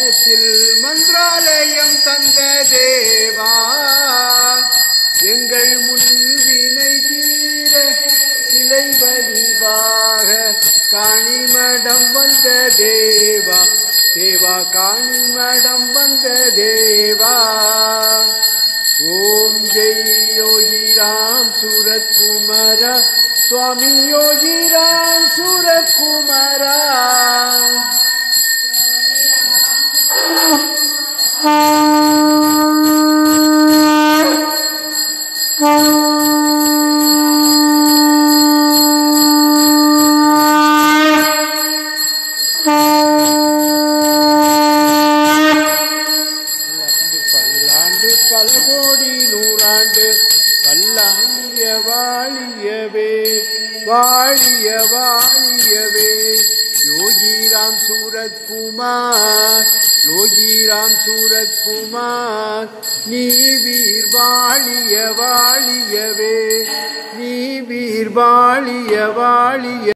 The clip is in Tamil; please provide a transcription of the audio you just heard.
மனத்தில் மந்திராலயம் தந்த தேவா எங்கள் முன்வினை தீர சிலை வடிவாக காணிமடம் வந்த தேவா தேவா காணிமடம் வந்த தேவா ஓம் ஜெய் யோகி ராம் சூரத் குமாரா சுவாமி யோகி ராம் சூரத் குமாரா பல்லாண்டு பல்லாண்டு பல கோடி நூறாண்டு பல்லாண்டிய வாழியவே வாழிய வாழியவே யோகிராம் சூரத்குமார் யோகிராம் சூரத்குமார் நீ வீர் வாழிய வாழியவே நீ வீர் வாழிய வாழிய